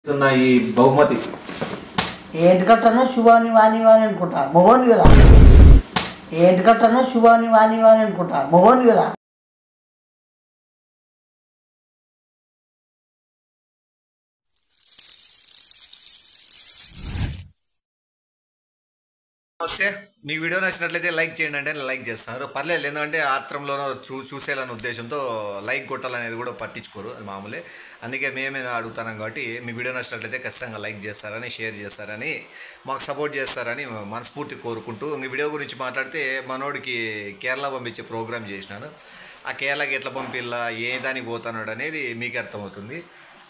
ఇస్తున్న ఈ బహుమతి ఏంటి కట్టను శుభాని వాణి వాణి అనుకుంటా మగోని కదా ఏంటి కట్టను శుభాని వాణి వాణి అనుకుంటా మగోని కదా నమస్తే మీకు వీడియో నచ్చినట్లయితే లైక్ చేయండి అంటే లైక్ చేస్తారు పర్లేదు ఎందుకంటే ఆత్రంలోనో చూ చూసేయాలనే ఉద్దేశంతో లైక్ కొట్టాలనేది కూడా పట్టించుకోరు అది మామూలే అందుకే మేమే అడుగుతున్నాం కాబట్టి మీ వీడియో నచ్చినట్లయితే ఖచ్చితంగా లైక్ చేస్తారని షేర్ చేస్తారని మాకు సపోర్ట్ చేస్తారని మనస్ఫూర్తి కోరుకుంటూ ఇంక వీడియో గురించి మాట్లాడితే మనోడికి కేరళ పంపించే ప్రోగ్రామ్ చేసినాను ఆ కేరళకి ఎట్లా పంపిల్లా ఏ దానికి పోతున్నాడు అనేది మీకు అర్థమవుతుంది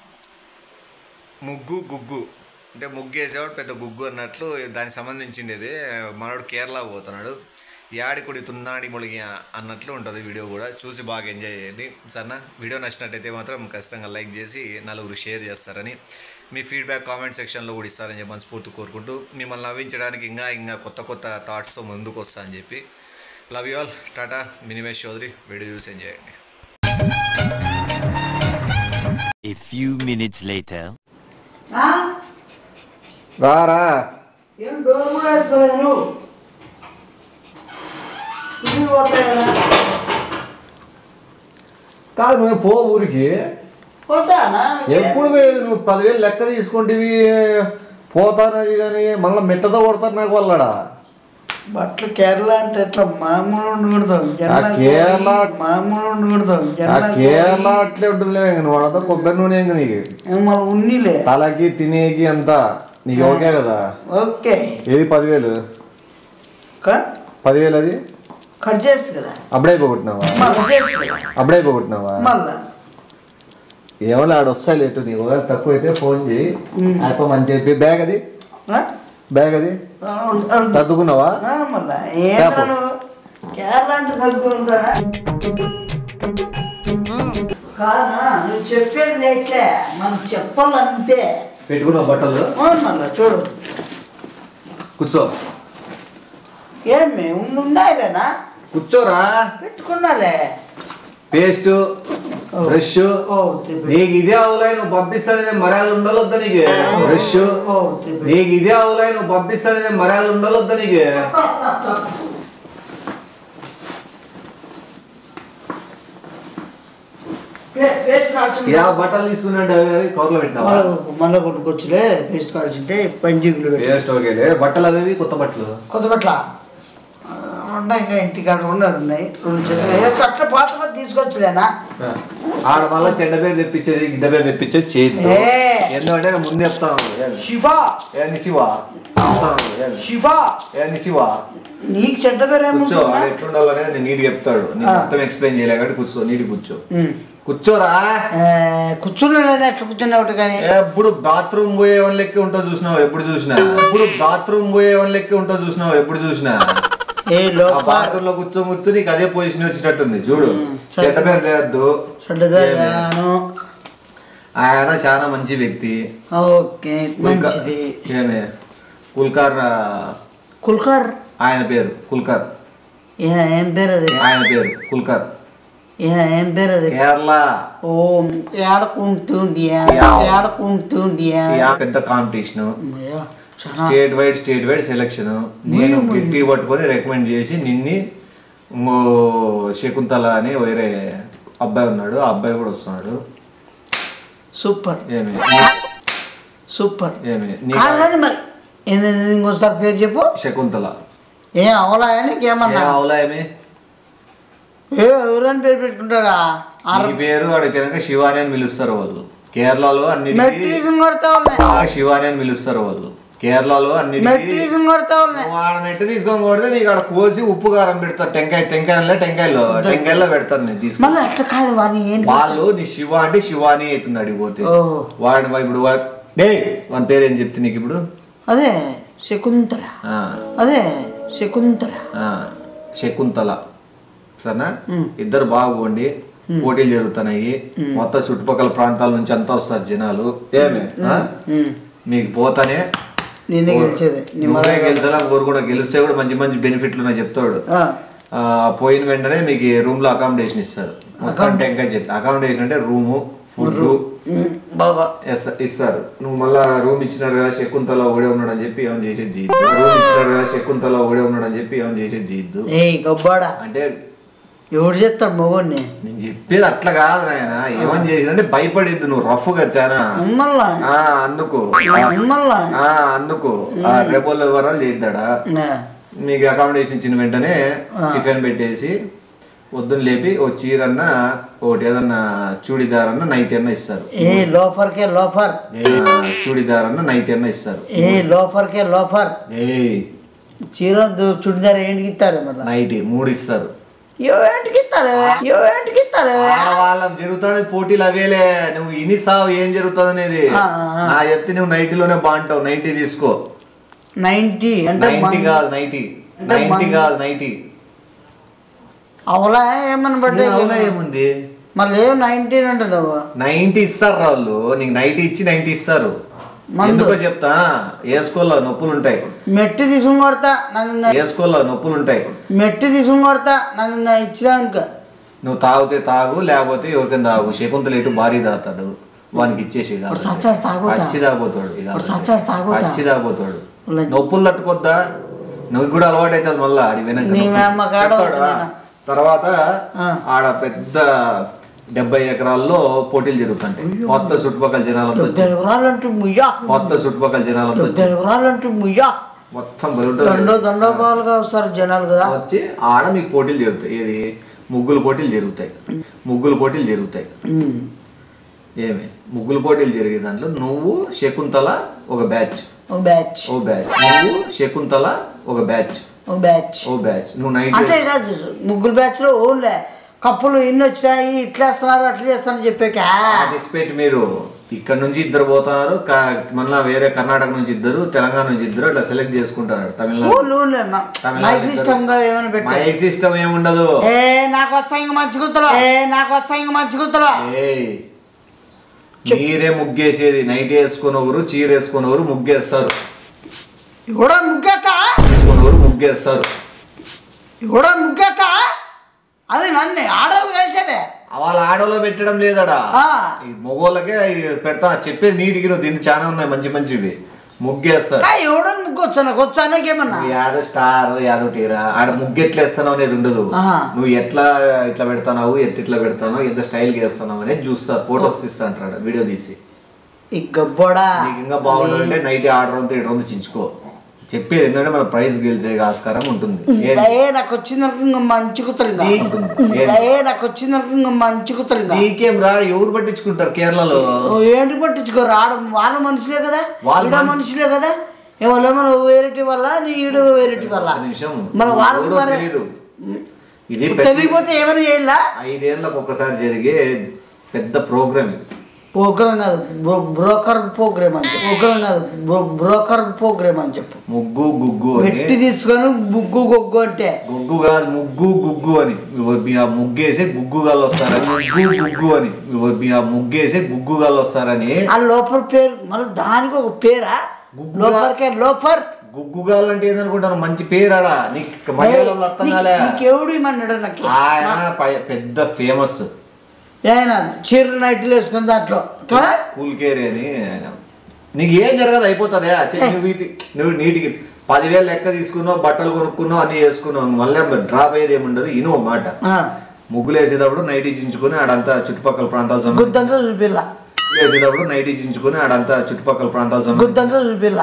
ముగ్గు గుగ్గు అంటే ముగ్గు వేసేవాడు పెద్ద గుగ్గు అన్నట్లు దానికి సంబంధించిండేది మనోడు కేరళ పోతున్నాడు యాడికుడి తున్నాడి మొలిగి అన్నట్లు ఉంటుంది వీడియో కూడా చూసి బాగా ఎంజాయ్ చేయండి సరేనా వీడియో నచ్చినట్టయితే మాత్రం ఖచ్చితంగా లైక్ చేసి నలుగురు షేర్ చేస్తారని మీ ఫీడ్బ్యాక్ కామెంట్ సెక్షన్లో కూడా ఇస్తారని చెప్పి మనస్ఫూర్తి కోరుకుంటూ మిమ్మల్ని నవ్వించడానికి ఇంకా ఇంకా కొత్త కొత్త థాట్స్తో ముందుకు వస్తా అని చెప్పి లవ్ యూ ఆల్ టాటా మినిమేష్ చౌదరి వీడియో చూసి ఎంజాయ్ చేయండి A few minutes later. ఆ? రారా ఏం డోర్ కూడా వేసుకోలేదు నువ్వు ఇది పోతాయి కదా కాదు నువ్వు పో ఊరికి పోతానా ఎప్పుడు పోయేది నువ్వు పదివేలు లెక్క తీసుకుంటేవి పోతానది ఇదని మళ్ళీ మెట్టతో కొడతారు నాకు వాళ్ళడా బట్టలు కేరళ అంటే ఎట్లా మామూలు ఉండకూడదు జెండా కేరళ- కోరి మామూలు ఉండకూడదు ఆ జెండా కేరళ అట్లే ఉంటుందిలే ఇంక నువ్వు అంతా కొబ్బరి నూనె ఇంక నీకు కోరి- మన ఉన్నిలే తలకి తినేకి అంతా నీకు ఓకే కదా ఓకే ఏది పదివేలు క- పదివేలు అది కట్ చేస్తుంది కదా అప్పుడే పోగొట్టినావా మళ్ళీ చేస్తుంది కదా అప్పుడే పోగొట్టినావా మళ్ళా ఏమో ఆడ వస్తాయి లేటు నీకు ఒకవేళ తక్కువ అయితే ఫోన్ చేయి అయిపో మంచి చెప్పి బ్యాగ్ అది ఆ? బ్యాగ్ అది ఆ, ఉంటాడు. సర్దుకున్నావా ఆ, మళ్ళా ఏంట్రా నువ్వు కేరళ అంటే చదువుకుంటారా కాదా నువ్వు చెప్పేది లేట్లే మనం చెప్పాలంతే పెట్టుకున్నావు బట్టలు అవును మళ్ళా చూడు కూర్చో ఏమి ఉండాలేనా కూర్చోరా పెట్టుకున్నాలే పేస్ట్ బ్రష్ ఓ తిప్పి. నీకు ఇదే అవులై నువ్వు పంపిస్తానే మర్యాదలు ఉండలొద్దా నీకు బ్రష్ ఓ తిప్పి. నీకు ఇదే అవులై నువ్వు పంపిస్తానే మర్యాదలు ఉండలొద్దా నీకు పే- పేస్ట్ కాల్చింది యా బట్టలు తీసుకున్నాడు అవి కవర్లో పెట్టినావా మళ్ళా మళ్ళా కొట్టుకొచ్చులే పేస్ట్ కాల్చింటే పంజీబులు పెట్టి పేస్ట్ ఓకేలే బట్టలు అవి కొత్త బట్టలు కొత్త బట్ల ఉన్నాయి ఇంకా ఇంటికాడ ఉన్నది ఉన్నాయి రెండు చేతులు ఏ అట్లా పాత తీసుకొచ్చులేనా ఆ. ఆడ మళ్ళా చెడ్డ పేరు తెప్పించేది గిడ్డ పేరు తెప్పించేది చేయొద్దు ఏ. ఎందుకంటే నేను ముందు చెప్తాను ఏంది? శివ ఏంది శివ చెప్తాను ఏంది? శివ ఏంది శివ నీకు చెడ్డ పేరు కూర్చో ఏముంటుందా ఆడ ఎట్లుండాలో అనేది నేను నీట్గా చెప్తాడు నేను ఆ. మొత్తం ఎక్స్ప్లెయిన్ చేయలే కాబట్టి కూర్చో నీట్గా కూర్చో ఉమ్. కూర్చోరా ఏ, కూర్చున్నాడు ఎట్లా కూర్చున్నావు కానీ ఎప్పుడు బాత్రూమ్ పోయే వాళ్ళ లెక్క ఉంటావు చూసినావు ఎప్పుడు చూసినా ఎప్పుడు బాత్రూమ్ పోయే వాళ్ళ లెక్క ఉంటావు చూసినావు ఎప్పుడు చూసినా ఏ ఆ లోప బాత్రూమ్ లో కూర్చో కూర్చో నీకు అదే పొజిషన్ వచ్చినట్టుంది చూడు ఉమ్, సరే. చెడ్డ పేరు లేవద్దు చెడ్డ పేరు ఏమి? లేను. ఆయన చాలా మంచి వ్యక్తి ఓకే కుల్క- మంచిది ఏమి కుల్కర్ ఆ, కుల్కర్ ఆయన పేరు కుల్కర్ ఏ, ఏం పేరు అది ఆయన పేరు కుల్కర్ ఏ, ఏం పేరు అది కేరళ ఓ ఏడ కుంటుంది యా. ఏడ కుంటుంది ఈ ఆ పెద్ద కాంపిటీషన్ అమ్మయ్య, చాలా state wide state wide selection నేను గిట్టి పట్టుకొని రికమెండ్ చేసి నిన్ని ఇంకో శకుంతల అని వేరే అబ్బాయి ఉన్నాడు ఆ అబ్బాయి కూడా వస్తున్నాడు సూపర్ ఏమి సూపర్ ఏమి నీ కాదు కానీ మరి ఏంది ఏంది ఇంకోసారి పేరు చెప్పు శకుంతల ఏం అవలా అని ఏ ఏమన్నా అవులా ఏమి ఏ ఎవరని పేరు పెట్టుకుంటాడా నీ పేరు అడిగి కనుక శివాని అని పిలుస్తారు వాళ్ళు కేరళలో అన్నిటికీ మెట్రీజన్ కొడతా ఉన్నాయి ఆ శివాని అని పిలుస్తారు వాళ్ళు కేరళలో అన్నిటికీ మెట్రీజన్ కొడతా ఉన్నాయి వాళ్ళ మెట్టు తీసుకొని కొడితే నీకు అక్కడ కోసి ఉప్పు కారం పెడతారు టెంకాయ టెంకాయలో టెంకాయలో టెంకాయలో పెడతారు నేను తీసుకొని మళ్ళీ అట్లా కాదు వాడిని ఏంటి వాళ్ళు నీ శివ అంటే శివాని అవుతుంది అడిగిపోతే ఓహో వాడు ఇప్పుడు వాడు డే వాని పేరు ఏం చెప్తే నీకు ఇప్పుడు అదే శకుంతల ఆ, అదే శకుంతల ఆ, శకుంతల సరేనా ఉమ్. ఇద్దరు బాగుండి పోటీలు జరుగుతున్నాయి మొత్తం చుట్టుపక్కల ప్రాంతాల నుంచి అంతా వస్తారు జనాలు ఏమి ఆ? ఉమ్. మీకు పోతానే నిన్నే గెలిచేది నీ నువ్వే మరో- గెలిచేలా కోరుకుంటా గెలిస్తే కూడా మంచి మంచి బెనిఫిట్లు ఉన్నాయి చెప్తాడు ఆ, ఆ, పోయిన వెంటనే మీకు రూమ్ లో అకామిడేషన్ ఇస్తారు మొత్తం టెంకాయ చెట్లు అకామిడేషన్ అంటే రూము ఫుడ్ ఉమ్, బాగా ఎస్- ఇస్తారు నువ్వు మళ్ళా రూమ్ ఇచ్చినారు కదా శకుంతల ఒకడే ఉన్నాడు అని చెప్పి ఏమైనా చేసేది చేయొద్దు రూమ్ ఇచ్చినారు కదా శకుంతల ఒకడే ఉన్నాడు అని చెప్పి ఏమైనా చేసేది చేయొద్దు ఏ గబ్బాడా అంటే ఎవడు చెప్తాడు మొగోడిని నేను చెప్పేది అట్లా కాదు నాయన ఏమని చేసిందంటే భయపడిద్దు నువ్వు రఫ్ గా చాలా మళ్ళా ఆ, అందుకు మళ్ళా ఆ, అందుకు ఆ రేపోళ్ళు ఎవరాలు చేద్దాడా ఆ, మీకు అకామిడేషన్ ఇచ్చిన వెంటనే టిఫిన్ పెట్టేసి పొద్దున్న లేపి ఓ చీరన్న ఒకటి ఏదన్నా చూడిదార్ అన్న నైట్ అన్న ఇస్తారు ఏ లోఫర్కే లోఫర్ ఆ, చూడిదార్ అన్న నైట్ అన్న ఇస్తారు ఏ లోఫర్కే లోఫర్ ఏయ్ చీర దు- చుడిదార్ ఏంటికి ఇస్తారు మళ్ళీ నైట్ మూడు ఇస్తారు ఏంటికి ఇస్తారు ఏంటికి ఇస్తారు ఆడవాళ్ళం జరుగుతాడు పోటీలు అవేలే నువ్వు ఇని సావు ఏం జరుగుతుంది అనేది ఆ, ఆ. నా చెప్తే నువ్వు నైటీలోనే బాగుంటావు నైటీ తీసుకో నైంటీ అంటే నైన్టీ మన- కాదు నైటీ అంటే నైన్టీ మన- కాదు నైటీ అవలా ఏమన్నా బట్టి అవునా ఏముంది మళ్ళీ ఏం నైన్టీన్ అంటే నువ్వు నైన్టీ ఇస్తారు రా వాళ్ళు నీకు నైటీ ఇచ్చి నైన్టీ ఇస్తారు మందు. ఎందుకో చెప్తా వేసుకోలో నొప్పులు ఉంటాయి మెట్టి తీసుకుని కొడతా నాకు నా- వేసుకోలో నొప్పులు ఉంటాయి మెట్టి తీసుకుని కొడతా నాకు నా ఇచ్చినాక నువ్వు తాగితే తాగు లేకపోతే ఎవరికైనా తాగు శకుంతలు ఎటు భారీ తాగుతాడు వానికి ఇచ్చేసి ఇక. వాడు సత్తాడు తాగుతా. పచ్చి తాగుతాడు ఇక. వాడు సత్తాడు తాగుతా. పచ్చి తాగుతాడు వాళ్ళ- నొప్పులు తట్టుకొద్దా నువ్వు కూడా అలవాటు అవుతుంది మళ్ళా ఆడి వెనక నీ నొప్పులు. అమ్మ కాడ చెప్తాడా? వద్దులేనా? తర్వాత ఆ. ఆడ పెద్ద డెబ్బై ఎకరాల్లో పోటీలు జరుగుతుంటాయి మొత్తం చుట్టుపక్కల జనాలంతా డెబ్బై వచ్చి- ఎకరాలు అంటే ముయ్యా మొత్తం చుట్టుపక్కల జనాలంతా డెబ్బై వచ్చి ఎకరాలు అంటే ముయ్యా మొత్తం బలుంటుంది దండో దండోపాలుగా వస్తారు జనాలు కదా వచ్చి ఆడ మీకు పోటీలు జరుగుతాయి ఏది ముగ్గులు పోటీలు జరుగుతాయి ముగ్గులు పోటీలు జరుగుతాయి ఉమ్. ఏమి ముగ్గులు పోటీలు జరిగే దాంట్లో నువ్వు శకుంతల ఒక బ్యాచ్ ఒక బ్యాచ్ ఓ బ్యాచ్ నువ్వు శకుంతల ఒక బ్యాచ్ ఒక బ్యాచ్ ఓ బ్యాచ్ నువ్వు నైట్ అంటే కాదు ముగ్గురు బ్యాచ్ లో ఓన్లే కప్పులు ఇన్ని వచ్చినాయి ఇట్లా వేస్తున్నారు అట్లా చేస్తున్నారు చెప్పాక పార్టిసిపేట్ మీరు ఇక్కడ నుంచి ఇద్దరు పోతున్నారు క- మళ్ళా వేరే కర్ణాటక నుంచి ఇద్దరు తెలంగాణ నుంచి ఇద్దరు అట్లా సెలెక్ట్ చేసుకుంటారు తమిళనాడు ఊళ్ళు ఊళ్ళే తమిళనాడు మైక్ ఇద్దరు. సిస్టమ్ గా ఏమైనా పెట్టారు మైక్ సిస్టమ్ ఏముండదు ఏ నాకు వస్తాయి ఇంకా మంచి గుర్తులు ఏ నాకు వస్తాయి ఇంకా మంచి గుర్తులు ఏయ్ మీరే ముగ్గేసేది నైట్ వేసుకునేవారు చీర వేసుకునేవారు ముగ్గేస్తారు ఎవడో ముగ్గేస్తా వేసుకునేవారు ముగ్గేస్తారు ఎవడో ముగ్గేస్తా అది నన్ను ఆడలు వేసేదే వాళ్ళ ఆడోలో పెట్టడం లేదడా ఆ. ఈ మొగోళ్ళకే ఇవి పెడతా చెప్పేది నీటికి నువ్వు దీన్ని చాలా ఉన్నాయి మంచి మంచివి ముగ్గేస్తారు కా ఎవడో ముగ్గు వచ్చా నాకు వచ్చా ఏమన్నా యాదో స్టార్ యాదో టీరా ఆడ ముగ్గు ఎట్లా వేస్తున్నావు అనేది ఉండదు ఆహా. నువ్వు ఎట్లా ఇట్లా పెడతావు ఎట్ ఇట్లా పెడతావు ఎంత స్టైల్ గా వేస్తున్నావు అనేది చూస్తారు ఫొటోస్ తీస్తా అంటాడు వీడియో తీసి ఈ గబ్బోడా నీకు ఇంకా బాగుండాలంటే నైట్ ఆర్డర్ అంతా ఇటు ఉంది చించుకో చెప్పేది ఏంటంటే మన ప్రైజ్ గెలిచే ఆస్కారం ఉంటుంది ఏది? ఏ నాకు వచ్చిన ఇంకా మంచి కుత్తరు ఇంకా నీకు- ఏ నాకు వచ్చిన ఇంకా మంచి కుత్తరు ఇంకా నీకేం రా ఎవరు పట్టించుకుంటారు కేరళలో ఓ, ఏంటి పట్టించుకోరు ఆడ వాళ్ళ మనుషులే కదా వాళ్ళ ఈడ మనుషులు. మనుషులే కదా ఏమో వేరేటి వల్ల నీ ఈడు వేరేటి వల్ల ఒక్క నిమిషం మన వాళ్ళకి ఎవరో మరి తెలీదు. ఇది ప్రతి తెలియపోతే ఏమైనా చేయాలా ఐదేళ్ళకు ఒకసారి జరిగే పెద్ద ప్రోగ్రామ్ ప్రోగ్రామ్ కాదు బ్రో- బ్రోకర్ ప్రోగ్రామ్ అని చెప్పు ప్రోగ్రామ్ కాదు బ్రో- బ్రోకర్ ప్రోగ్రామ్ అని చెప్పు ముగ్గు గుగ్గు అని పెట్టి తీసుకొని బుగ్గు గొగ్గు అంటే గుగ్గు కాదు ముగ్గు గుగ్గు అని మీ ఆ ముగ్గేసే గుగ్గు గాళ్ళు వస్తారని ముగ్గు గుగ్గు అని మీ ఆ ముగ్గేసే గుగ్గు గాళ్ళు వస్తారని ఆ లోపల పేరు మళ్ళీ దానికి ఒక పేరా గుగ్గుగా- లోపర్కే లోఫర్ గుగ్గు గాళ్ళు అంటే ఏందనుకుంటాను మంచి పేరాడా నీకు మలయాళంలో అర్థం కాలే నీకెవడు ఇమ్మన్నాడు నాకు ఆయన పై- పెద్ద ఫేమస్ ఆయన చీరలు నైట్లు వేసుకుని దాంట్లో కదా కూల్ కేర్ అని ఆయన నీకు ఏం జరగదు అయిపోతుంది నువ్వు వీటి- నువ్వు నీటికి పదివేలు లెక్క తీసుకున్నావు బట్టలు కొనుక్కున్నావు అన్ని చేసుకున్నావు మళ్ళీ డ్రాప్ అయ్యేది ఏమి ఉండదు ఇను ఒక మాట ఆ, ముగ్గులు వేసేటప్పుడు నైట్ చించుకొని ఆడంతా చుట్టుపక్కల ప్రాంతాలు సంబంధించి గుద్దంతా చూపిల్ల వేసేటప్పుడు నైట్ చించుకొని ఆడంతా చుట్టుపక్కల ప్రాంతాలు సంబంధించి గుద్దంతా చూపిల్ల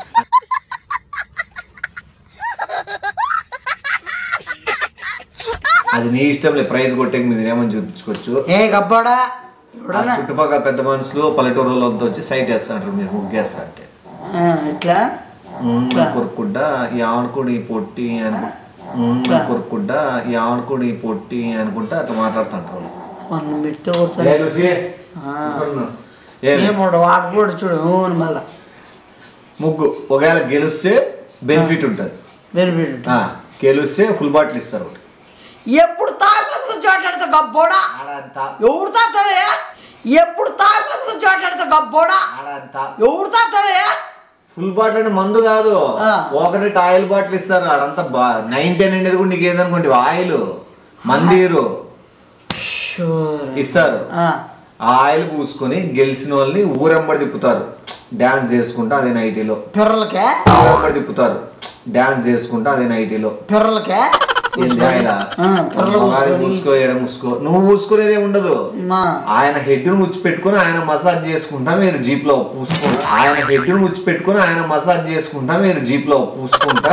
అది నీ ఇష్టం లేదు ప్రైజ్ కొట్టే మీరు ఏమని చూపించుకోవచ్చు ఏ గబ్బాడా ఆ ఎవడన్నా చుట్టుపక్కల పెద్ద మనుషులు పల్లెటూరు వాళ్ళంతా వచ్చి సైట్ వేస్తాంటారు మీరు ముగ్గేస్తా అంటే ఆ, ఇట్లా కొరుక్కుంటా ఈ ఆడుకోడు ఈ పొట్టి అని కొరుక్కుంటా ఈ ఆడుకోడు ఈ పొట్టి అనుకుంటా అట్లా మాట్లాడుతుంటారు వాళ్ళు. వాళ్ళు మెట్టు కొడతారు ఏ లూసీ? ఆ. ఏ ఏమోడు వాడుకోడు చూడు ఊను మళ్ళా ముగ్గు ఒకవేళ గెలిస్తే బెనిఫిట్ ఉంటుంది బెనిఫిట్ ఆ, గెలిస్తే ఫుల్ బాటిల్ ఇస్తారు ఒకటి. ఎప్పుడు తాగబోతు గురించి మాట్లాడతా గబ్బోడా ఆడంతా ఎవడు తాతాడే ఎప్పుడు తాగబోతు గురించి మాట్లాడతా గబ్బోడా ఆడంతా ఎవడు తాతాడే ఫుల్ బాటిల్ అంటే మందు కాదు ఆ. ఒకటి ఆయిల్ బాటిల్ ఇస్తారు ఆడంతా బా నైన్ టెన్ అనేది కూడా నీకు ఏందనుకోండి ఆయిల్ మందీరు షూర్ ఇస్తారు ఆ, ఆ ఆయిల్ పూసుకొని గెలిచిన వాళ్ళని ఊరెంబడి తిప్పుతారు డాన్స్ చేసుకుంటా అదే నైటీలో పిర్రలకే ఊరెంబడి తిప్పుతారు డాన్స్ చేసుకుంటా అదే నైటీలో పిర్రలకే ఏంది ఆయన ఆ, పిర్రలు మగాడి పూసుకొని. మూసుకో ఎడ మూసుకో నువ్వు మూసుకునేదే ఉండదు మా ఆయన హెడ్ ను ముచ్చి పెట్టుకుని ఆయన మసాజ్ చేసుకుంటా మీరు జీప్ లో పూసుకుంటా ఆయన హెడ్ ను ముచ్చి పెట్టుకుని ఆయన మసాజ్ చేసుకుంటా మీరు జీప్ లో పూసుకుంటా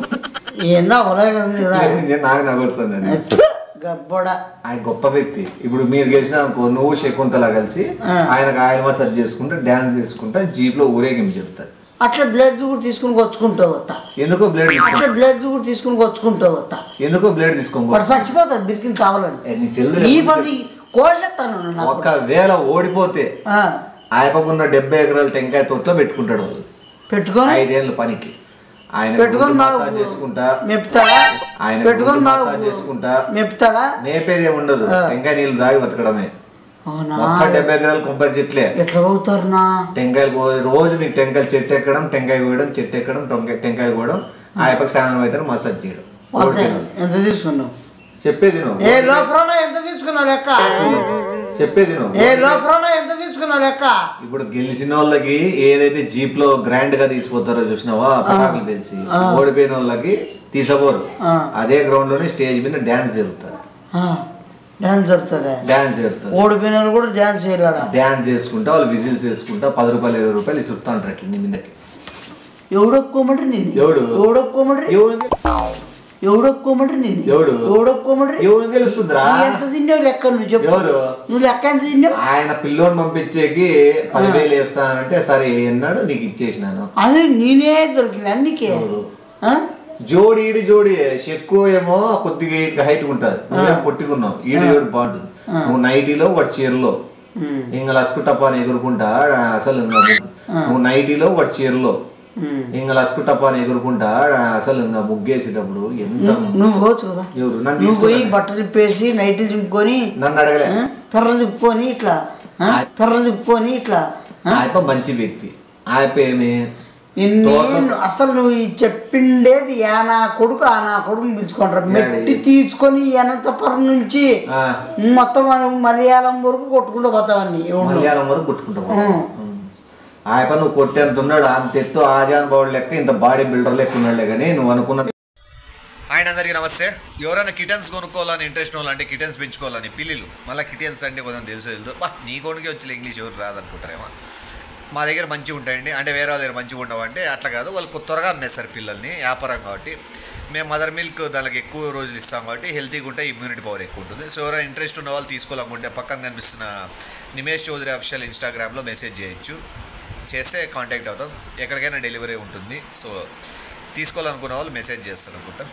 ఏందో అలాగే ఉంది కదా ఇది నాకు నాకు వస్తుంది అది. గబ్బోడ ఆయన గొప్ప వ్యక్తి ఇప్పుడు మీరు గెలిచిన అనుకో నువ్వు శకుంతల కలిసి ఆ. ఆయనకు ఆయన మసాజ్ చేసుకుంటా డాన్స్ చేసుకుంటా జీప్ లో ఊరేగింపు చెప్తారు అట్లా బ్లడ్ కూడా తీసుకుని వచ్చుకుంటావు వస్తా ఎందుకో బ్లేడ్ తీసుకో అట్లా బ్లడ్ కూడా తీసుకుని వచ్చుకుంటావు వస్తా ఎందుకో బ్లేడ్ తీసుకో వాడు చచ్చిపోతాడు బిరికిని చావాలని ఏ, నీకు తెలుదులే. ఈ పది కోసేస్తాను నాకు ఒకవేళ ఓడిపోతే ఆ, ఆయపకున్న డెబ్బై ఎకరాల టెంకాయ తోటలో పెట్టుకుంటాడు వాళ్ళు పెట్టుకొని ఐదేళ్ళ పనికి ఆయన పెట్టుకొని గుడ్డు మాకు మసాజ్ చేసుకుంటా మెప్తాడా ఆయన పెట్టుకొని గుడ్డు మాకు మసాజ్ చేసుకుంటా మెప్తాడా మేపేది ఏమి ఉండదు ఆ. టెంకాయ నీళ్ళు తాగి బతకడమే అవునా మొత్తం డెబ్బై ఎకరాలు కొబ్బరి చెట్లే ఎట్లా పోతారు నా టెంకాయలు కో- రోజు మీకు టెంకాయలు చెట్టు ఎక్కడం టెంకాయ కోయడం చెట్టు ఎక్కడం టొంకాయ టెంకాయలు కోయడం ఆ యప్పకి స్నానం అయితే మసాజ్ చేయడం పోతే ఓడిపోయిన వాళ్ళు. ఎంత తీసుకున్నావు చెప్పేది నువ్వు ఏ లోఫ్రోడా ఎంత తీసుకున్నావు లెక్క చెప్పేది నువ్వు ఏ లోఫ్రోడా ఎంత తీసుకున్నావు లెక్క ఇప్పుడు గెలిచిన వాళ్ళకి ఏదైతే జీప్ లో గ్రాండ్ గా తీసిపోతారో చూసినావా పటాకులు తెలిసి ఓడిపోయిన వాళ్ళకి తీసపోరు ఆ. అదే గ్రౌండ్ లోనే స్టేజ్ మీద డాన్స్ జరుగుతారు డ్యాన్స్ జరుగుతుంది డాన్స్ జరుగుతారు ఓడిపోయిన వాళ్ళు కూడా డ్యాన్స్ చేయలేడా డాన్స్ చేసుకుంటా వాళ్ళు విజిల్స్ వేసుకుంటా పది రూపాయలు ఇరవై రూపాయలు ఇసురుతా ఉంటారు అట్లా నీ మీదకి ఎవడొక్కోమంటారు నిన్ను ఎవడు? ఎవడొక్కోమంటారు ఎవరు ఎవడొక్కోమంటారు నిన్ను ఎవడు? ఎవడొక్కోమంటారు ఎవరు తెలుస్తుందిరా నువ్వు ఎంత తిన్నావు లెక్క నువ్వు చెప్పు ఎవరు? నువ్వు లెక్క ఎంత తిన్నావు ఆయన పిల్లోని పంపించేకి పదివేలు వేస్తానంటే సరే అన్నాడు నీకు ఇచ్చేసినాను అది నేనే దొరికిన అన్నికే ఎవరు? ఆ? జోడి ఈడి జోడి చెక్కు ఏమో కొద్దిగా హైట్ ఉంటుంది నువ్వేం పొట్టుకున్నావు ఈడు జోడి బాగుంటుంది నువ్వు నైటీలో వాడు చీరలో ఉమ్, ఇంకా లస్కు టపాని ఎగురుకుంటా ఆడ అసలు ఇంకా ము- నువ్వు నైటీలో వాడు చీరలో ఉమ్. ఇంకా లస్కు టపాని ఎగురుకుంటా ఆడ అసలు ఇంకా ముగ్గేసేటప్పుడు ఎంత నువ్వు పోవచ్చు కదా ఎవరు నన్ను నువ్వు పోయి తీసుకురా బట్టలు ఇప్పేసి నైట్లు దింపుకొని నన్ను అడగలే ఆ? పెర్రలు తిప్పుకొని ఇట్లా ఆ? పెర్రలు తిప్పుకొని ఇట్లా ఆ? ఆయప్ప మంచి వ్యక్తి ఆయప్ప ఏమి నిన్ను అసలు నువ్వు ఈ చెప్పిండేది యానా కొడుకు ఆ నా కొడుకుని పిలుచుకుంటారు మెట్టి తీసుకొని అనంతపురం నుంచి ఆ, మొత్తం మనం మలయాళం వరకు కొట్టుకుంటూ పోతావన్నీ ఎవడు మలయాళం వరకు కొట్టుకుంటావు ఉం. ఆయప్ప నువ్వు కొట్టేంత ఉన్నాడు అంత ఎత్తు ఆజాన్ బావుడు లెక్క ఇంత బాడీ బిల్డర్ లెక్క ఉన్నాడులే కానీ నువ్వు అనుకున్న ఆయన అందరికీ నమస్తే ఎవరైనా కిటన్స్ కొనుక్కోవాలని ఇంట్రెస్ట్ వాళ్ళు అంటే కిటన్స్ పెంచుకోవాలని పిల్లిలు మళ్ళీ కిటన్స్ అంటే కొంచెం తెలుసు తెలుసు బా నీ కొడుకే వచ్చి ఇంగ్లీష్ ఎవరు రాదనుకుంటారేమో మా దగ్గర మంచిగా ఉంటాయండి అంటే వేరే వాళ్ళ దగ్గర మంచిగా ఉండవంటే అట్లా కాదు వాళ్ళు కొ- త్వరగా అమ్మేస్తారు పిల్లల్ని వ్యాపారం కాబట్టి మేము మదర్ మిల్క్ దానికి ఎక్కువ రోజులు ఇస్తాం కాబట్టి హెల్తీగా ఉంటే ఇమ్యూనిటీ పవర్ ఎక్కువ ఉంటుంది సో ఎవరైనా ఇంట్రెస్ట్ ఉన్న వాళ్ళు తీసుకోవాలనుకుంటే పక్కన కనిపిస్తున్న నిమేష్ చౌదరి అఫిషియల్ ఇన్స్టాగ్రామ్లో మెసేజ్ చేయొచ్చు చేస్తే కాంటాక్ట్ అవుతాం ఎక్కడికైనా డెలివరీ ఉంటుంది సో తీసుకోవాలనుకున్న వాళ్ళు మెసేజ్ చేస్తారు అనుకుంటా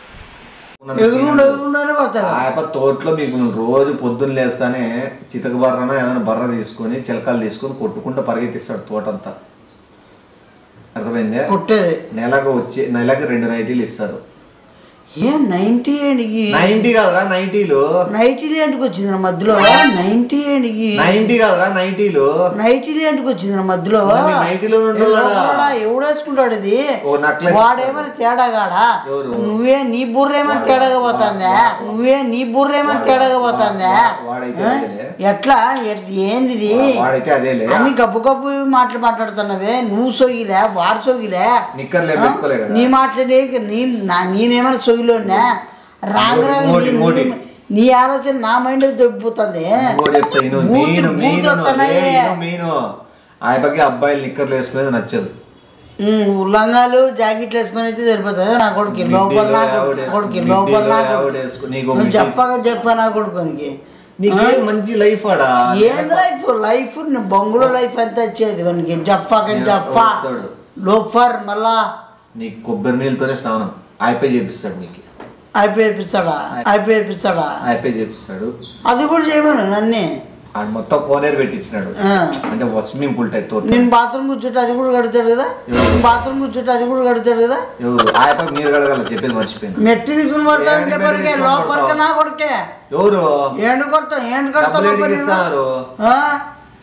ఎగురుండు ఎగురుండనే పడతారు ఆయప్ప తోటలో మీకు రోజు పొద్దున్న లేస్తానే చితక బర్రన ఏదైనా బర్ర తీసుకొని చిలకలు తీసుకొని కొట్టుకుంటూ పరిగెత్తిస్తాడు తోటంతా అర్థమైందే కొట్టేది నెలకు వచ్చి నెలకి రెండు నైటీలు ఇస్తారు ఏం నైన్టీ ఏడికి నైన్టీ కాదురా నైటీలు నైటీ ఏంటికి వచ్చింది నా మధ్యలో నైన్టీ ఏడికి నైన్టీ కాదురా నైటీలు నైటీ ఏంటికి వచ్చింది నా మధ్యలో మరి మీ నైటీలో ఉండాలా? ఎవడా? ఎవడేసుకుంటాడు ఇది ఓ necklace వాడేమైనా తేడాగాడా ఎవరు? నువ్వే నీ బుర్రేమని తేడాగా పోతుందా నువ్వే నీ బుర్రేమని తేడాగా పోతుందా వాడైతే ఆ? అదేలే. ఎట్లా ఎట్- ఏంది ఇది వాడైతే అదేలే అన్ని గబ్బు గబ్బు మాటలు మాట్లాడుతున్నావే నువ్వు సొగిలే వాడు సొగిలే నిక్కర్లే పెట్టుకోలే కదా నీ మాట్లాడే నీ నా నేనేమైనా సొగిలోనా రాంగరాంగ ఇంకోటి, నీ- ఇంకోటి. నీ- నీ ఆలోచన నా మైండ్ దొబ్బిపోతుంది ఇంకోటి చెప్తా ఇను బూతులు, మీను మీను బూతులు వస్తున్నాయి. మీను ఆయప్పకి అబ్బాయిలు నిక్కర్లు వేసుకునేది నచ్చదు ఉమ్, లంగాలు జాకెట్లు వేసుకొని అయితే సరిపోతుంది నా కొడుకు లోపల నా మిడ్డీలో కొడుకు ఆవిడ- కొడుకు లోపల నా మిడ్డీలో కొడుకు ఆవిడ వేసుకుని నీకు నువ్వు మిడ్డీస్. చెప్పగా చెప్పా నా కొడుకునికి నీకేం మంచి లైఫ్ ఆడా ఏం లైఫ్ లైఫ్ బొంగులో లైఫ్ ఎంత వచ్చేది వానికి జఫాక జఫా వస్తాడు. లోఫర్ మళ్ళా నీకు కొబ్బరి నీళ్ళతోనే స్నానం అయిపోయి చేపిస్తాడు నీకు అయిపోయిస్తాడా అయిపోయిస్తాడా అయిపోయి చేపిస్తాడు అది కూడా చేయమను నన్నే ఆయన మొత్తం కోనేరు పెట్టించినాడు ఆ. అంటే స్విమ్మింగ్ పూల్ టైప్ తోట నేను బాత్రూమ్ కూర్చుంటే అది కూడా కడతాడు కదా ఎవరు? బాత్రూమ్ కూర్చుంటే అది కూడా కడతాడు కదా ఎవరు ఆయప్పకి మీరు కడగల చెప్పేది మర్చిపోయినా మెట్టి తీసుకుని పడతాను ఏంటి చెప్పడికే మెట్టి తీసుకుని లోపలికి పడతావు? నా కొడుకే ఎవరు ఏండు కొడతా ఏండు కొడతా డబ్బులు లోపలికి? ఎడికి ఇస్తారు ఆ?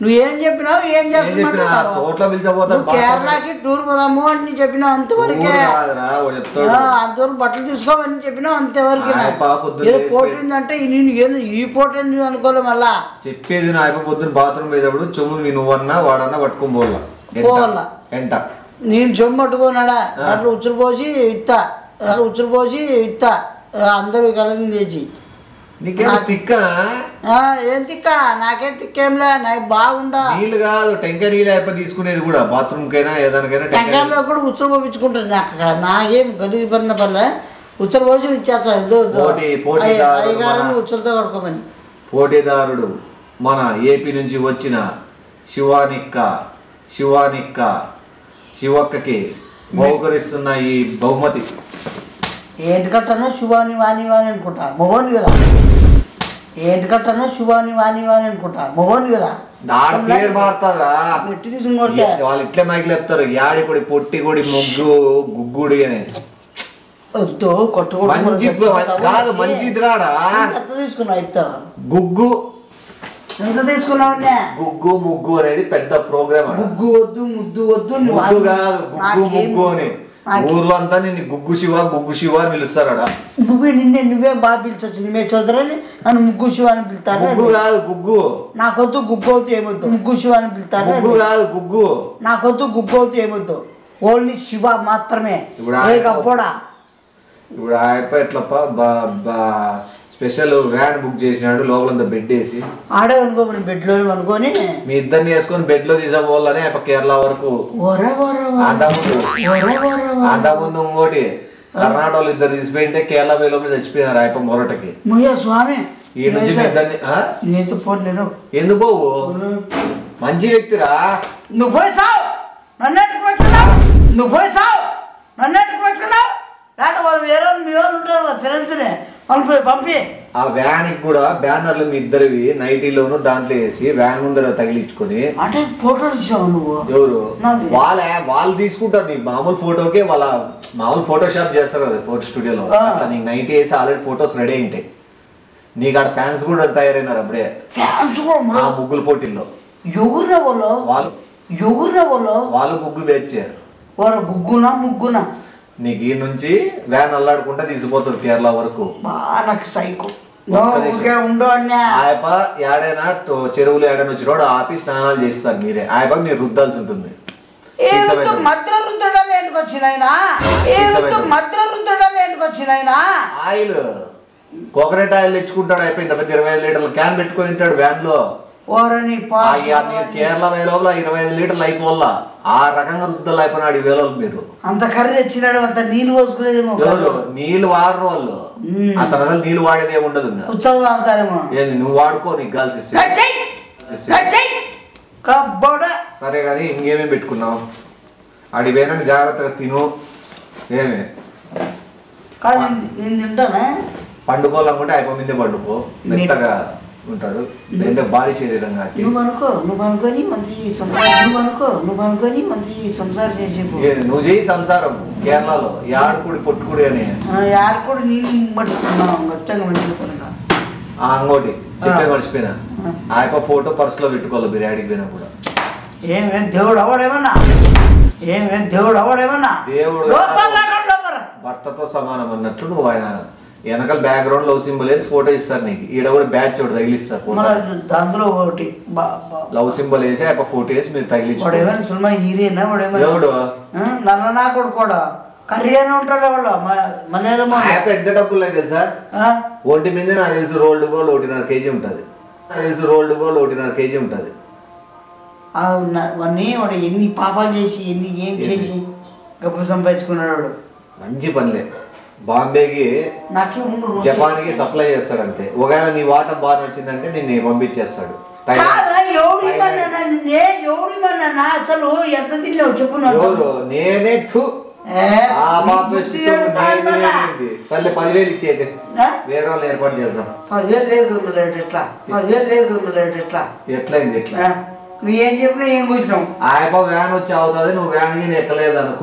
నువ్వేం చెప్పినావు ఏం చెప్పినా? చేస్తున్నావు తోటలో పిలిచబోతాను, నువ్వు బాగా కేరళకి టూర్ పోదాము అని చెప్పినావు అంతవరకే ఊరు కాదురా, వాడు చెప్తాడు. ఆ, అంతవరకు బట్టలు తీసుకోమని చెప్పినావు అంతవరకు ఆ, పాప పొద్దున్న ఏదో లేచి పోటిందంటే నేను ఏదో ఈ పోటీ ఎందుకు అనుకోలే మళ్ళా చెప్పేది నా అయిపో పొద్దున్న బాత్రూమ్ పోయేటప్పుడు చెమ్ములు మీ నువ్వన్నా వాడన్నా పట్టుకొని పోవాల పోవాల. ఎంట నేను జొమ్ము పట్టుకున్నాడా అట్లా ఉచ్చురు పోసి ఇత్తా అట్లా ఉచ్చురు పోసి ఇత్తా ఆ, అందరూ కలిగి లేచి నీకేమో తిక్క ఆ, ఏం తిక్క నాకేం తిక్కేంలే నాకు బాగుండా నీళ్ళు కాదు టెంకాయ నీళ్ళు అయిపో తీసుకునేది కూడా బాత్రూమ్ కైనా ఏదానికైనా టెంకాయ టెంకాయలో కూడా ఉచ్చలు పోపించుకుంటుంది నాకు నాకేం గదిగి పడిన పర్లే ఉచ్చలు పోసి ఇచ్చేస్తా ఇదో పోటీ- పోటీదారుడు అయ్యగారు మన- ఉచ్చలతో కడుకోమని పోటీదారుడు మన ఏపీ నుంచి వచ్చిన శివానిక్క శివానిక్క శివక్కకి బహుకరిస్తున్న ఈ బహుమతి ఏంటి కట్టను శుభాని వాణి వాణి అనుకుంటా మగోని కదా ఏంటి కట్టను శుభాని వాణి వాణి అనుకుంటా మగోని కదా ఆడ పేరు మారుతుందిరా ఎట్టి తీసుకుని కొడితే వాళ్ళు ఇట్లే మైకి చెప్తారు యాడి కొడి పొట్టి కొడి ముగ్గు గుగ్గుడి అని వద్దు కొట్టుకోవడం మంచి కాదు మంచిది రాడా ఎంత తీసుకున్నావు చెప్తావా గుగ్గు ఎంత తీసుకున్నావు అన్నే? గుగ్గు ముగ్గు అనేది పెద్ద ప్రోగ్రామ్ ముగ్గు వద్దు ముద్దు వద్దు నువ్వు ముగ్గు ఆగు. కాదు గుగ్గు నాకేం ముగ్గు అని నాకేం- ఊర్లో అంతా నిన్ను గుగ్గు శివ గుగ్గు శివ అని పిలుస్తారు ఆడ నువ్వే నిన్నే నువ్వే బాగా పిలిచొచ్చు నువ్వే చౌదరని నన్ను ముగ్గు శివ అని పిలుతారు గుగ్గు కాదు గుగ్గు నాకొద్దు గుగ్గు అవుతూ ఏమొద్దు ముగ్గు శివ అని పిలుతారు గుగ్గు కాదు గుగ్గు నాకొద్దు గుగ్గు అవుతూ ఏమొద్దు ఓన్లీ శివ మాత్రమే ఇప్పుడు ఏ ఆయన- గబ్బోడా ఇప్పుడు ఆ అప్ప ఎట్లప్ప బా- బా- స్పెషల్ వ్యాన్ బుక్ చేసినాడు లోపలంతా బెడ్ వేసి ఆడే అనుకోమని బెడ్లో అనుకొని మీ ఇద్దరిని వేసుకొని బెడ్ లో తీసుకోవాలని అప్ప కేరళ వరకు ఒరే ఒరే ఒరే. అంతకుముందు ఒరే ఒరే ఒరే. అంతకుముందు ఇంకోటి కర్ణాటక వాళ్ళు ఇద్దరు తీసిపోయింటే కేరళ పోయి లోపల చచ్చిపోయినారు ఆయప్ప మొరటకి ముయ్య స్వామి ఈ నుంచి మీ ఇద్దరిని ఆ? నేనైతే పోను నేను ఎందుకు పోవు మంచి వ్యక్తిరా నువ్వు పోయి చావు నన్ను ఎట్టుకు పెట్టుకున్నావు నువ్వు పోయి చావు నన్ను ఎట్టుకు పెట్టుకున్నావు లేకపోతే వాళ్ళు వేరే వాళ్ళు మీ వాళ్ళు ఉంటారు కదా ఫ్రెండ్స్ని వాళ్ళు పోయి పంపి ఆ వ్యాన్ కి కూడా బ్యానర్లు మీ ఇద్దరివి నైటీలోను దాంట్లో వేసి వ్యాన్ ముందర తగిలించుకొని అంటే ఫోటోలు ఇచ్చావు నువ్వు ఎవరు నావి. వాళ్ళే వాళ్ళు తీసుకుంటారు నీ మామూలు ఫోటోకే వాళ్ళ మామూలు ఫోటోషాప్ చేస్తారు కదా ఫోటో స్టూడియోలో ఆ. అట్లా నీకు నైట్ వేసి ఆల్రెడీ ఫోటోస్ రెడీ ఉంటాయి నీకు ఆడ ఫ్యాన్స్ కూడా తయారైనారు అప్పుడే ఫ్యాన్స్ కూడా ఆ ఉన్నారు. ముగ్గుల పోటీల్లో ఎగురున వాళ్ళు వాళ్ళు ఎగురున వాళ్ళు వాళ్ళు ముగ్గు వేచారు వారు గుగ్గునా ముగ్గునా నీకు ఈ నుంచి వ్యాన్ అల్లాడుకుంటా తీసుకుపోతుంది కేరళ వరకు బాగా నాకు సైకో ఒక్క నిమిషం. ఊరికే ఉండు అన్నా ఆయప ఏడైనా తో- చెరువులు ఏడైనా వచ్చినోడు ఆపి స్నానాలు చేస్తారు మీరే ఆయప మీరు రుద్దాల్సి ఉంటుంది ఏమితో తీసుకుపోయి- మద్ర రుద్దడం ఏంటికి వచ్చినాయినా ఏమితో తీసుకుపోయి- మద్ర రుద్దడం ఏంటికి వచ్చినాయినా ఆయిల్ కోకోనట్ ఆయిల్ తెచ్చుకుంటాడు అయిపోయింది పెద్ద ఇరవై ఐదు లీటర్ల క్యాన్ పెట్టుకొని ఉంటాడు వ్యాన్ లో ఓరని ఆ ఇక మీరు కేరళ పోయే లోపల ఇరవై ఐదు లీటర్లు అయిపోవాలా ఆ రకంగా రుద్దలు అయిపోయినాడు ఈ వేలో మీరు అంత కర్రీ తెచ్చినాడు అంత నీళ్ళు పోసుకునేదేమో ఎవరు నీళ్ళు వాడరు వాళ్ళు మ్మ్. అతను అసలు నీళ్ళు వాడేది ఏమి ఉండదు ఇంకా. ఉత్సవం ఆడతారేమో ఏంది నువ్వు వాడుకో నీకు గాల్సి ఇస్తే. కబ్బోడ సరే కానీ ఇంకేమేమి పెట్టుకున్నావు ఆడి పోయినాక జాగ్రత్తగా తిను ఏమి కాదు నేను- నేను తింటానా పండుకోవాలనుకుంటే అయిపో మీదే పండుకో మెత్తగా ఉంటాడు లేదంటే భారీ శరీరం కాబట్టి నువ్వు అనుకో నువ్వు అనుకొని మంచి సంసారం నువ్వు అనుకో నువ్వు అనుకొని మంచి సంసారం చేసేపు ఏది నువ్వు చేయి సంసారం కేరళలో యాడకుడి పొట్టుకుడి అని ఆడ కూడా నేను పట్టుకున్నావు మొత్తంగా మంచిగా ఆ అంగోటి చెప్పే మర్చిపోయినా ఆ. ఆ యొక్క ఫోటో పర్సులో పెట్టుకోవాలి బిర్యానీకి పోయినా కూడా ఏమేం దేవుడు అవడేమన్నా ఏమేం దేవుడు అవడేమన్నా దేవుడు లోపల లేకుండా లోపల. భర్తతో సమానం అన్నట్లు నువ్వు ఆయన వెనకాల బ్యాక్గ్రౌండ్ లవ్ సింబల్ వేసి ఫోటో ఇస్తారు నీకు ఈడ కూడా బ్యాచ్ ఒకటి తగిలిస్తారు మన ఫోటో అందులో ఒకటి బా బా లవ్ సింబల్ వేసి ఆ ఫోటో వేసి మీరు వాడు తగిలించుకోండి ఏమైనా సినిమా హీరోయినా వాడు ఏమైనా ఎవడు ఆ, నల్ల నా కొడుకు కూడా కర్రీగానే ఉంటాడు వాళ్ళు మలయాళం ఆ యాప్ ఎంత డబ్బులు లేదు తెలుసా ఒంటి మీద నాకు తెలుసు రోల్డ్ గోల్డ్ ఒకటిన్నర కేజీ ఉంటుంది నాకు తెలుసు రోల్డ్ గోల్డ్ ఒకటిన్నర కేజీ ఉంటుంది అవన్నీ వాడు ఎన్ని పాపాలు చేసి ఎన్ని ఏం చేసి గొప్ప సంపాదించుకున్నాడు వాడు మంచి పనిలే బాంబేకి నాకే ఉండు నువ్వు జపాన్కి సప్లై చేస్తాడు అంతే ఒకవేళ నీ వాటర్ బాగా నచ్చిందంటే నిన్ను పంపించేస్తాడు కాదా ఎవడి మన్నా నిన్నే ఎవడి మన్నా అసలు ఎంత తిన్నావు చెప్పు నాకు. ఎవరు నేనే థు ఏ, ఆ నీ బాబు బుద్ధి బెస్ట్ ఎంత ఉందన్నా? సర్లే పదివేలు ఇచ్చేది ఆ? వేరే వాళ్ళు ఏర్పాటు చేద్దాం పదివేలు లేదు లేదు ఎట్లా పదివేలు లేదు లేదు ఎట్లా ఎట్లయింది ఎట్లా ఆ, నువ్వు ఏం చెప్పినా ఏం కూర్చున్నావు ఆయప వ్యాన్ వచ్చి అవుతుంది నువ్వు వ్యాన్ కి ఎక్కలేదు అనుకో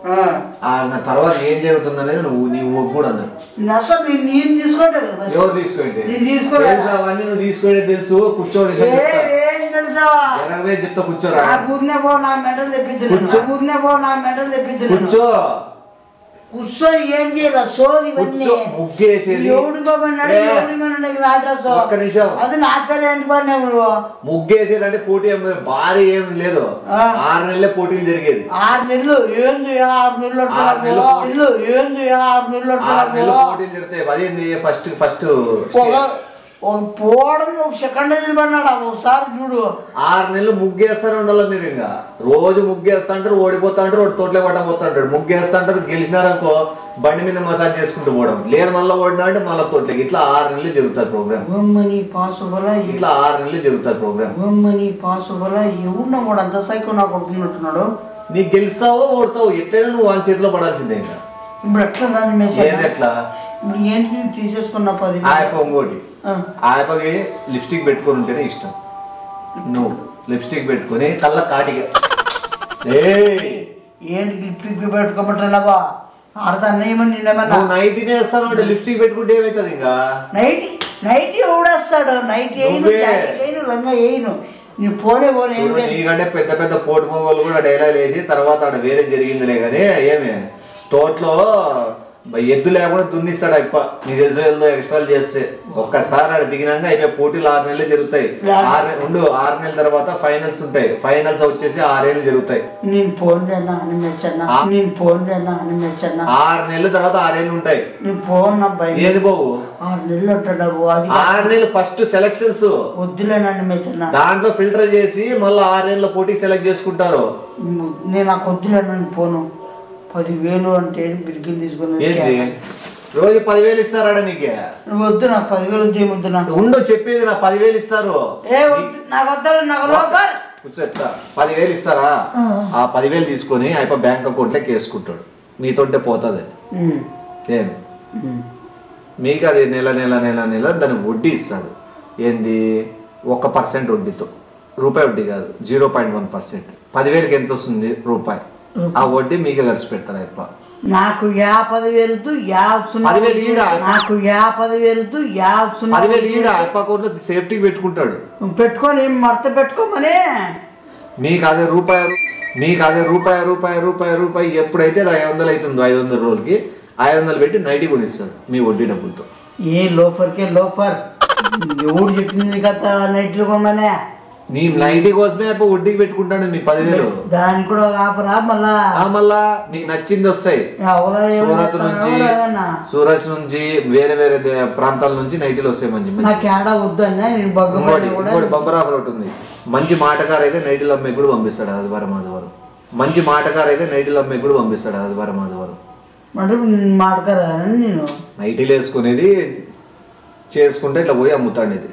ఆ. ఆ నా తర్వాత ఏం జరుగుతుంది అనేది నువ్వు నీ ఊరు కూడా అన్నది నేను అసలు నేను నేను తీసుకోండి కదా ఎవరు తీసుకోండి నేను తీసుకోలే. తెలుసు అవన్నీ నువ్వు తీసుకోండి తెలుసు కూర్చోని ఏ, ఏం తెలుసావా జరగవే చెప్తా కూర్చోరా నా ఊరినే పో నా మెంటలు తెప్పించలేదు కూర్చో. నా ఊరినే పో నా మెంటలు తెప్పించలేదు కూర్చో కూర్చొని ఏం చేయాలి సోది ఇవన్నీ కూర్చో ముగ్గేసేది ఎవడి బాబన్నాడు ఏ, ఎవడి మనకి నా డ్రెస్ ఒక్క నిమిషం. అది నా పేరు ఏంటి పడినావు నువ్వు ముగ్గేసేది అంటే పోటీ ఏం భారీ ఏం లేదు ఆ. ఆరు నెలలే పోటీలు జరిగేది ఆరు నెలలు ఏంది ఆరు నెలలు ఆరు అంటున్నావు? నెలలు పోటీ. నెలలు ఏంది ఆరు నెలలు ఆరు నెలలు అంటున్నావు? పోటీలు జరుగుతాయి అదేంది ఫస్ట్ ఫస్ట్ ఒక ఒక పోవడం ఒక సెకండ్ నిలబడినాడు ఒకసారి చూడు ఆరు నెలలు ముగ్గేస్తానే ఉండాలి మీరు ఇంకా రోజు ముగ్గేస్తా అంటారు ఓడిపోతా అంటారు ఒకటి తోటలే పట్టబోతా అంటారు ముగ్గేస్తా అంటారు గెలిచినారనుకో బండి మీద మసాజ్ చేసుకుంటూ పోవడం లేదు మళ్ళీ ఓడినా అంటే మళ్ళీ తోటలకి ఇట్లా ఆరు నెలలు జరుగుతుంది ప్రోగ్రామ్ బొమ్మని పాసుబల ఇట్లా ఆరు నెలలు జరుగుతుంది ప్రోగ్రామ్ బొమ్మని పాసుబల ఎవరిన వాడు అంత సైకో నాకు కొడుకున్నట్టున్నాడు నీకు గెలిస్తావో ఓడతావు ఎట్లయినా నువ్వు వాళ్ళ చేతిలో పడాల్సిందే ఇంకా ఇప్పుడు ఎట్లా దాన్ని ఏది మెసేజ్ ఎట్లా ఇప్పుడు ఏంటి నేను తీసేసుకున్న పది ఆ యప్ప ఇంకోటి ఆ. ఆ యప్పకి లిప్స్టిక్ పెట్టుకొని ఉంటేనే ఇష్టం నువ్వు లిప్స్టిక్ పెట్టుకొని కళ్ళ కాటిగా ఏయ్ ఏంటి గిఫ్ట్ పెట్టుకోమంటున్నావా ఆడతాను ఏమని నిన్నేమన్నా నువ్వు నైట్ వేస్తాను అంటే లిప్స్టిక్ పెట్టుకుంటే ఏమవుతుంది ఇంకా నైట్ నైట్ ఎవడేస్తాడు నైట్ వేయను నువ్వే. జాకెట్ వేయను లంగా వేయను నీ పోనే పోనే ఏం చూడు, లేదు నీకంటే పెద్ద పెద్ద పోటు మొగోళ్ళు కూడా డైలాగ్ వేసి తర్వాత ఆడ వేరే జరిగిందిలే కానీ ఏమి తోటలో బ- ఎద్దు లేకుండా దున్నిస్తాడు అప్ప నీకు తెలుసు ఏదో ఎక్స్ట్రాలు చేస్తే ఒక్కసారి ఆడ దిగినాక అయిపోయి పోటీలు ఆరు నెలలు జరుగుతాయి ఆరు నె- ఉండు ఆరు నెలల తర్వాత ఫైనల్స్ ఉంటాయి ఫైనల్స్ వచ్చేసి ఆరేళ్ళు జరుగుతాయి నేను ఫోన్ చేయనా అని మెచ్చన్నా ఆ? నేను ఫోన్ చేయనా అని మెచ్చన్నా ఆరు నెలల తర్వాత ఆరేళ్ళు ఉంటాయి నేను ఫోన్ అబ్బాయి ఏది బాబు ఆరు నెలలు ఉంటాడు అది ఆరు నెలలు ఫస్ట్ సెలక్షన్స్ వద్దులేనని మెచ్చన్నా దాంట్లో ఫిల్టర్ చేసి మళ్ళీ ఆరేళ్ళ పోటీకి సెలెక్ట్ చేసుకుంటారు నేను నాకు వద్దులేనని పోను పదివేలు అంటే బిరికిలు తీసుకుని ఏంటి రోజు పదివేలు ఇస్తారాడ నీకే నువ్వు వద్దు నాకు పదివేలు వద్దు ఏమొద్దు నాకు ఉండు చెప్పేది నా పదివేలు ఇస్తారు ఏ వద్దు నాకు వద్దు నాకు లోపర్ కూర్చో చెప్తా. పదివేలు ఇస్తారా ఆ పదివేలు తీసుకొని అయిపో బ్యాంక్ అకౌంట్లోకి వేసుకుంటాడు మీతోంటే పోతుంది ఏమి మీకు అది నెల నెల నెల నెల దానికి వడ్డీ ఇస్తాడు ఏంది ఒక పర్సెంట్ వడ్డీతో రూపాయి వడ్డీ కాదు జీరో పాయింట్ వన్ పర్సెంట్ పదివేలకి ఎంత వస్తుంది రూపాయి ఆ వడ్డీ మీకే ఖర్చు పెడతారు అయిపో నాకు యా పదివేలుతో యా సున్నా పదివేలు ఈడ. నాకు యా పదివేలుతో యా సున్నా పదివేలు ఈడ అయిప అకౌంట్లో సేఫ్టీకి పెట్టుకుంటాడు నువ్వు పెట్టుకొని మడత పెట్టుకోమని మీకు అదే రూపాయి మీకు అదే రూపాయి రూపాయి రూపాయి రూపాయి ఎప్పుడైతే అది ఐదు వందలు అవుతుందో ఐదు వందల రోజులకి ఐదు వందలు పెట్టి నైట్కి కొనిస్తాడు మీ వడ్డీ డబ్బులతో ఏ లోఫర్కే లోఫర్ ఎవడు చెప్పింది కదా నైట్లు కొమ్మనే నీ నైటీ కోసమే అయిపోయి వడ్డీకి పెట్టుకుంటాడు మీ పదివేలు దానికి కూడా ఒక ఆఫరా మళ్ళా ఆ మళ్ళా నీకు నచ్చింది వస్తాయి ఎవరో ఏమో సూరత్ చెప్తారో నుంచి ఏమన్నా. సూరత్ నుంచి వేరే వేరే దే- ప్రాంతాల నుంచి నైటీలు వస్తాయి మంచి మంచి నాకు ఏడా వద్దు అన్న నేను ఇంకోటి బగ్గమని కూడా ఇంకోటి బంపర్ ఆఫర్ ఒకటి ఉంది మంచి మాటకారు అయితే నైటీలు అమ్మే కూడా పంపిస్తాడు ఆదివారం ఆదివారం మంచి మాటకారు అయితే నైటీలు అమ్మే కూడా పంపిస్తాడు ఆదివారం ఆదివారం అంటే మాటకరా నేను నైటీలు వేసుకునేది చేసుకుంటే ఇట్లా పోయి అమ్ముతాడు ఇది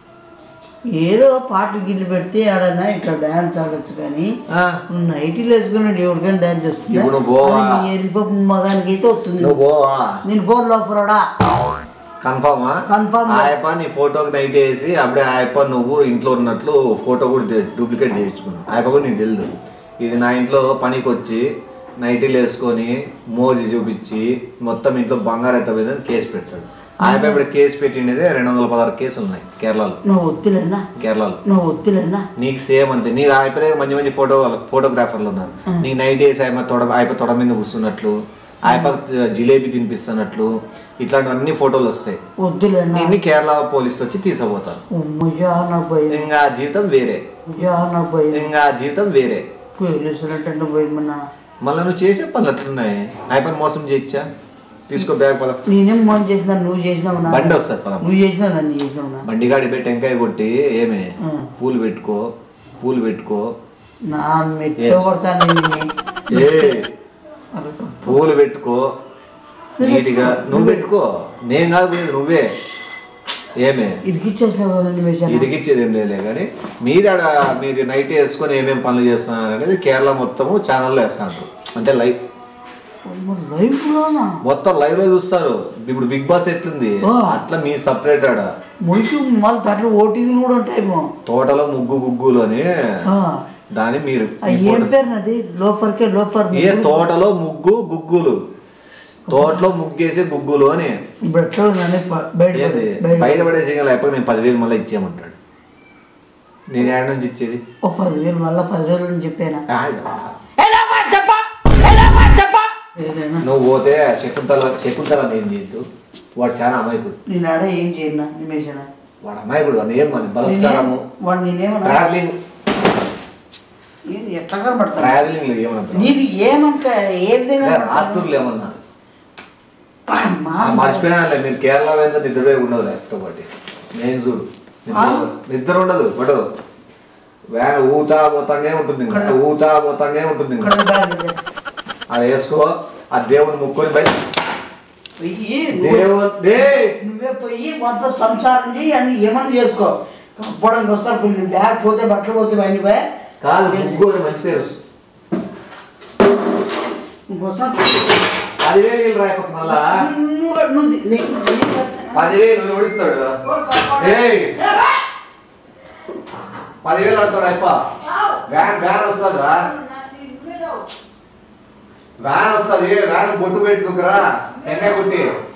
ఏదో పాట గిల్లు పెడితే ఆడన్నా ఇక్కడ డాన్స్ ఆడొచ్చు కానీ ఆ, నువ్వు నైటీలు వేసుకున్నాడు ఎవరికైనా డాన్స్ ఇప్పుడు నువ్వు పోవా? చేస్తుంది ఎరిపప్పు మగానికి అయితే వస్తుంది నువ్వు పోవా నేను ఫోన్ లోపలడా కన్ఫామా Confirm. ఆయప్ప నీ ఫోటోకి నైట్ వేసి అప్పుడే ఆయప్ప నువ్వు ఇంట్లో ఉన్నట్లు ఫోటో కూడా డూప్లికేట్ చేయించుకున్నావు ఆయప్ప కూడా నీకు తెలియదు ఇది నా ఇంట్లో పనికి వచ్చి నైటీలు వేసుకొని మోజీ చూపించి మొత్తం ఇంట్లో బంగారు ఎత్త మీద కేసు పెడతాడు ఆయప్ప ఇప్పుడు కేసు పెట్టినదే రెండు వందల పదహారు కేసులు ఉన్నాయి కేరళలో నువ్వు ఒత్తిలేనా కేరళలో నువ్వు ఒత్తిలేనా నీకు సేమ్ అంతే నీకు ఆయప్ప దగ్గర మంచి మంచి ఫోటో ఫోటోగ్రాఫర్లు ఉన్నారు నీకు నైట్ వేసి ఆయప్ప తొడ ఆయప్ప తొడ మీద కూర్చున్నట్లు ఆయప్ప జిలేబీ తినిపిస్తున్నట్లు ఇట్లాంటివన్నీ ఫోటోలు వస్తాయి వద్దులేనా నిన్ను కేరళ పోలీసులు వచ్చి తీసుకుపోతారు ఉమ్మయ్యా నాకు భయం ఇంకా ఆ జీవితం వేరే అయ్యా నాకు భయం ఇంకా ఆ జీవితం వేరే పోలీసులు అంటే భయం అన్నా మళ్ళీ నువ్వు చేసే పనులు అట్లున్నాయి అయిపోయి మోసం చేయొచ్చా తీసుకో బ్యాగ్ పద నేనేం మోసం చేసినా నువ్వు చేసినావు నా బండి వస్తుంది పద నువ్వు చేసినావు నన్ను చేసినావు నా బండి గాడి పెట్టి టెంకాయ కొట్టి ఏమే ఆ. పూలు పెట్టుకో పూలు పెట్టుకో నా మెట్టు కొడతాను నిన్ను. ఏ అదొక పూలు పెట్టుకో నీట్గా నువ్వు పెట్టుకో నేను కాదు పోయేది నువ్వే ఏమే ఇరికిచ్చేసినావు కదా నన్ను వేసాను ఇరిగిచ్చేది ఏం లేదులే కానీ మీరు ఆడ మీరు నైట్ వేసుకొని ఏమేమి పనులు చేస్తున్నారు అనేది కేరళ మొత్తము ఛానల్లో వేస్తారు అంటే లైవ్ లైఫ్ లోనా మొత్తం లైవ్ లో చూస్తారు ఇప్పుడు బిగ్ బాస్ ఎట్లుంది ఆ. అట్లా మీ సపరేట్ ఆడ మురికి మళ్ళీ దాంట్లో ఓటీలు కూడా ఉంటాయేమో తోటలో ముగ్గు గుగ్గులోని ఆ, దాని మీరు ఆ ఏం పేరు నది లోపలికే లోపర్ ఏ తోటలో ముగ్గు గుగ్గులు తోటలో ముగ్గేసే గుగ్గులు అని ఇప్పుడు ఎట్లా ఉందని బయట ఏంది బయట పడేసి లేకపోతే నేను పదివేలు మళ్ళీ ఇచ్చేయమంటాడు నేను ఏడ నుంచి ఇచ్చేది ఒక పదివేలు మళ్ళీ పదివేలు అని చెప్పానా ఆ, చెప్పా ఏదైనా నువ్వు పోతే శకుంతల శకుంతల నేను చేయొద్దు వాడు చాలా అమాయకుడు నేను ఆడ ఏం చేయను నిమేషన వాడు అమాయకుడు వాడు ఏం మన బలత్కారము వాడు నేనేమన్నా ట్రావెలింగ్ నేను ఎట్లా కనబడతాను ట్రావెలింగ్ లో ఏమన్నా నేను ఏమంత ఏ విధంగా రాత్రులు ఏమన్నా పా, మా ఆ, మర్చిపోయానులే మీరు కేరళ వేందో నిద్రపోయి ఉండదు లేకపోతే ఒకటి నేను చూడు నిద్ర ఆ? నిద్ర ఉండదు బట్ వ్యాన్ ఊతా పోతానే ఉంటుంది ఇంకా. ఇక్కడ- ఊతా పోతానే ఉంటుంది ఇంకా. ఇక్కడ బ్యాగ్ ಇದೆ. అది వేసుకో ఆ దేవుని ముక్కుని బయట పోయి దేవుడు డే నువ్వే పోయి మొత్తం సంసారం చేయి అని ఏమన్నా చేసుకో పోవడానికి వస్తారు కొన్ని బ్యాగ్ పోతే బట్టలు పోతే అన్ని పోయి కాదు ముగ్గు అని మంచి పేరు వస్తుంది. ఇంకోసారి పదివేలు వీళ్ళు రాయకపోతే మళ్ళా నువ్వు నువ్వు ది- నీ- నీ- పదివేలు ఎవడిస్తాడు ఏయ్ పదివేలు ఆడతాడు అప్ప వ్యాన్ వ్యాన్ వస్తుంది రా వ్యాన్ వస్తుంది వ్యాన్ బొట్టు పెట్టుకురా ఎంకాయ కొట్టి